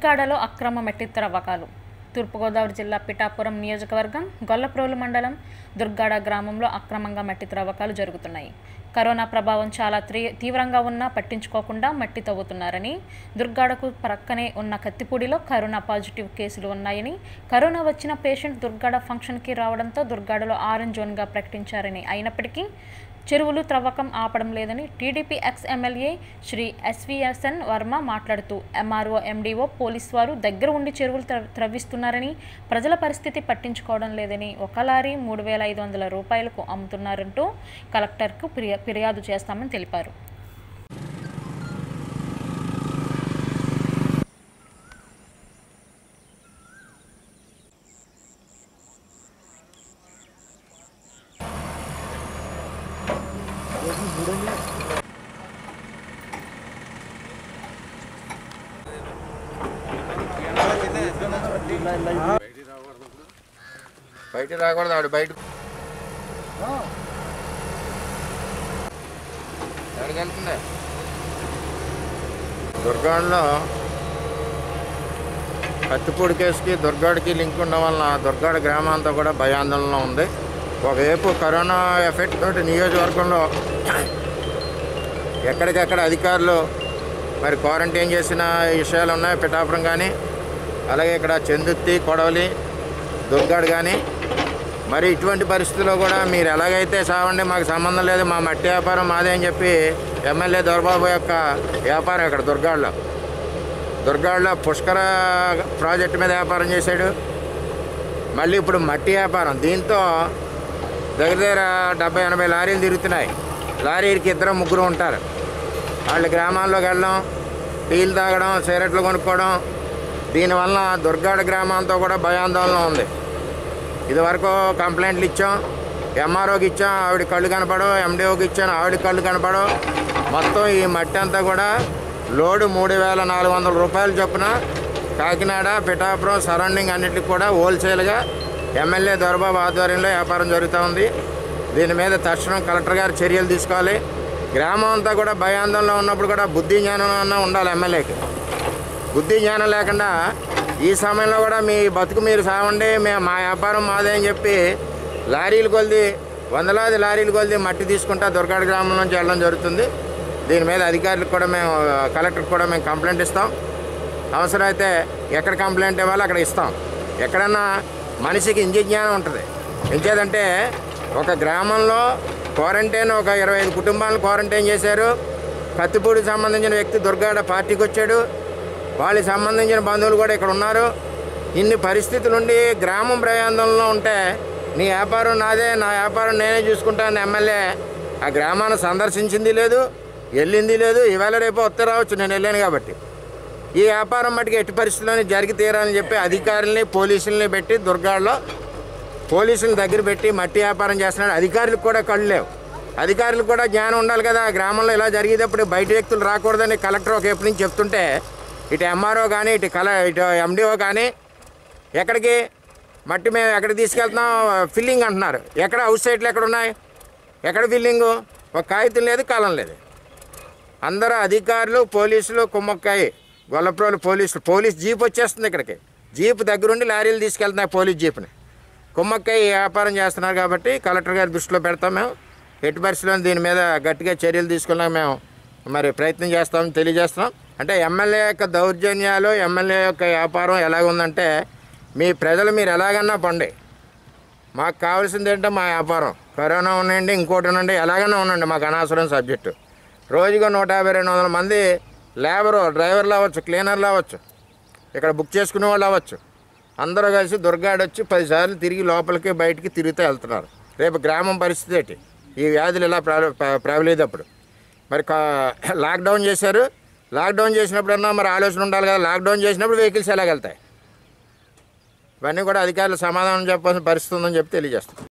దుర్గాడలో అక్రమ మట్టి త్రవ్వకాలు తూర్పుగోదావరి జిల్లా పిఠాపురం నియోజకవర్గం గొల్లప్రోలు మండలం దుర్గాడ గ్రామంలో అక్రమంగా మట్టి త్రవ్వకాలు జరుగుతున్నాయి కరోనా ప్రభావం చాలా త్రీ తీవ్రంగా ఉన్నా పట్టించుకోకుండా మట్టి తవ్వుతున్నారని దుర్గాడకు ప్రక్కనే ఉన్న కత్తిపూడిలో కరోనా పాజిటివ్ కేసులు ఉన్నాయని కరోనా వచ్చిన పేషెంట్ దుర్గాడ ఫంక్షన్కి రావడంతో దుర్గాడలో ఆరెంజ్ జోన్గా ప్రకటించారని అయినప్పటికీ చెరువులు త్రవ్వకం ఆపడం లేదని TDP ex MLA Shri SVSN Varma మాట్లాడుతూ ఎంఆర్ఓ ఎండిఓ పోలీస్ వారు దగ్గర ఉండి చెరువులు త్రవ్- త్రవ్విస్తున్నారని ప్రజల పరిస్థితి పట్టించుకోవడం లేదని ఒక లారీ మూడు వేల ఐదు వందల రూపాయలకు అమ్ముతున్నారంటూ కలెక్టర్కు ఫిర్యా ఫిర్యాదు చేస్తామని తెలిపారు బయట రాకూడదు ఆడు బయట ఎక్కడికి వెళ్తుంది దుర్గాడ్లో కత్తిపూడి కేసుకి దుర్గాడికి లింక్ ఉండడం వలన దుర్గాడ గ్రామం అంతా కూడా భయాందోళనలో ఉంది ఒకవైపు కరోనా ఎఫెక్ట్ తోటి నియోజకవర్గంలో ఎక్కడికెక్కడ అధికారులు మరి క్వారంటైన్ చేసిన విషయాలు ఉన్నాయి పిఠాపురం కానీ అలాగే ఇక్కడ చందుర్తి కొడవలి దుర్గాడు కానీ మరి ఇటువంటి పరిస్థితుల్లో కూడా మీరు ఎలాగైతే సావండి మాకు సంబంధం లేదు మా మట్టి వ్యాపారం మాదే అని చెప్పి ఎమ్మెల్యే దొరబాబు యొక్క వ్యాపారం ఇక్కడ దుర్గాడులో దుర్గాడులో పుష్కర ప్రాజెక్టు మీద వ్యాపారం చేశాడు మళ్ళీ ఇప్పుడు మట్టి వ్యాపారం దీంతో దగ్గర దగ్గర డెబ్బై ఎనభై లారీలు తిరుగుతున్నాయి లారీకి ఇద్దరు ముగ్గురు ఉంటారు వాళ్ళు గ్రామాల్లోకి వెళ్ళడం టీలు తాగడం సిగరెట్లు కొనుక్కోవడం దీనివల్ల దుర్గాడ గ్రామంతో కూడా భయాందోళన ఉంది ఇదివరకు కంప్లైంట్లు ఇచ్చాం ఎంఆర్ఓకి ఇచ్చాం ఆవిడ కళ్ళు కనపడవు ఎండిఓకి ఇచ్చాను ఆవిడ కళ్ళు కనపడవు మొత్తం ఈ మట్టి అంతా కూడా లోడు మూడు వేల నాలుగు వందల రూపాయలు చొప్పున కాకినాడ పిఠాపురం సరౌండింగ్ అన్నిటికి కూడా హోల్సేల్గా ఎమ్మెల్యే దొరబాబు ఆధ్వర్యంలో వ్యాపారం జరుగుతూ ఉంది దీని మీద తక్షణం కలెక్టర్ గారు చర్యలు తీసుకోవాలి గ్రామం అంతా కూడా భయాందోళనలో ఉన్నప్పుడు కూడా బుద్ధి జ్ఞానం అన్నా ఉండాలి ఎమ్మెల్యేకి బుద్ధి జ్ఞానం లేకుండా ఈ సమయంలో కూడా మీ బతుకు మీరు సావండి మేము మా వ్యాపారం మాదే అని చెప్పి లారీలు కొలిది వందలాది లారీలు కొలిది మట్టి తీసుకుంటా దుర్గాడ గ్రామం నుంచి వెళ్ళడం జరుగుతుంది దీని మీద అధికారులకు కూడా మేము కలెక్టర్కి కూడా మేము కంప్లైంట్ ఇస్తాం అవసరమైతే ఎక్కడ కంప్లైంట్ ఇవ్వాలో అక్కడ ఇస్తాం ఎక్కడన్నా మనిషికి ఇంజ జ్ఞానం ఉంటుంది ఎంచేదంటే ఒక గ్రామంలో క్వారంటైన్ ఒక ఇరవై ఐదు కుటుంబాలను క్వారంటైన్ చేశారు కత్తిపూడికి సంబంధించిన వ్యక్తి దుర్గాడ పార్టీకి వచ్చాడు వాళ్ళకి సంబంధించిన బంధువులు కూడా ఇక్కడ ఉన్నారు ఇన్ని పరిస్థితులుండి గ్రామం ప్రయాందంలో ఉంటే నీ వ్యాపారం నాదే నా వ్యాపారం నేనే చూసుకుంటాను ఎమ్మెల్యే ఆ గ్రామాన్ని సందర్శించింది లేదు వెళ్ళింది లేదు ఈవేళ రేపు వస్తే రావచ్చు నేను వెళ్ళాను కాబట్టి ఈ వ్యాపారం మటుకు ఎట్టి పరిస్థితుల్లోనే జరిగి తీరాలని చెప్పి అధికారుల్ని పోలీసుల్ని పెట్టి దుర్గాడలో పోలీసుల దగ్గర పెట్టి మట్టి వ్యాపారం చేస్తున్నాడు అధికారులకు కూడా కళ్ళు లేవు అధికారులకు కూడా జ్ఞానం ఉండాలి కదా గ్రామంలో ఇలా జరిగేటప్పుడు బయట వ్యక్తులు రాకూడదని కలెక్టర్ ఒక ఎప్పటి నుంచి చెప్తుంటే ఇటు ఎంఆర్ఓ కానీ ఇటు కల ఇటు ఎండిఓ కానీ ఎక్కడికి మట్టి మేము ఎక్కడికి తీసుకెళ్తున్నాం ఫిల్లింగ్ అంటున్నారు ఎక్కడ అవుట్ సైడ్లు ఎక్కడ ఉన్నాయి ఎక్కడ ఫిల్లింగు ఒక కాగితం లేదు కాలం లేదు అందరూ అధికారులు పోలీసులు కుమ్మక్కాయి గొల్లప్రోలు పోలీసులు పోలీస్ జీప్ వచ్చేస్తుంది ఇక్కడికి జీప్ దగ్గరుండి లారీలు తీసుకెళ్తున్నాయి పోలీస్ జీప్ని కుమ్మక్కాయి వ్యాపారం చేస్తున్నారు కాబట్టి కలెక్టర్ గారి దృష్టిలో పెడతాం మేము ఎట్టి పరిస్థితుల్లో దీని మీద గట్టిగా చర్యలు తీసుకున్నాక మేము మరి ప్రయత్నం చేస్తామని తెలియజేస్తున్నాం అంటే ఎమ్మెల్యే యొక్క దౌర్జన్యాలు ఎమ్మెల్యే యొక్క వ్యాపారం ఎలాగుందంటే మీ ప్రజలు మీరు ఎలాగన్నా పండి మాకు కావాల్సింది ఏంటంటే మా వ్యాపారం కరోనా ఉండండి ఇంకోటి ఉండండి ఎలాగైనా ఉండండి మాకు అనవసరం సబ్జెక్టు రోజుగా నూట యాభై రెండు వందల మంది లేబరు డ్రైవర్లు అవ్వచ్చు క్లీనర్లు అవ్వచ్చు ఇక్కడ బుక్ చేసుకునే వాళ్ళు అవ్వచ్చు అందరూ కలిసి దుర్గాడొచ్చి పదిసార్లు తిరిగి లోపలికి బయటికి తిరుగుతూ వెళ్తున్నారు రేపు గ్రామం పరిస్థితి ఏంటి ఈ వ్యాధులు ఇలా ప్ర- ప్ర- ప్రబలేటప్పుడు మరి కా- లాక్డౌన్ చేశారు లాక్డౌన్ చేసినప్పుడన్నా మరి ఆలోచన ఉండాలి కదా లాక్డౌన్ చేసినప్పుడు వెహికల్స్ ఎలాగెళ్తాయి ఇవన్నీ కూడా అధికారులు సమాధానం చెప్పాల్సిన పరిస్థితి ఉందని చెప్పి తెలియజేస్తాం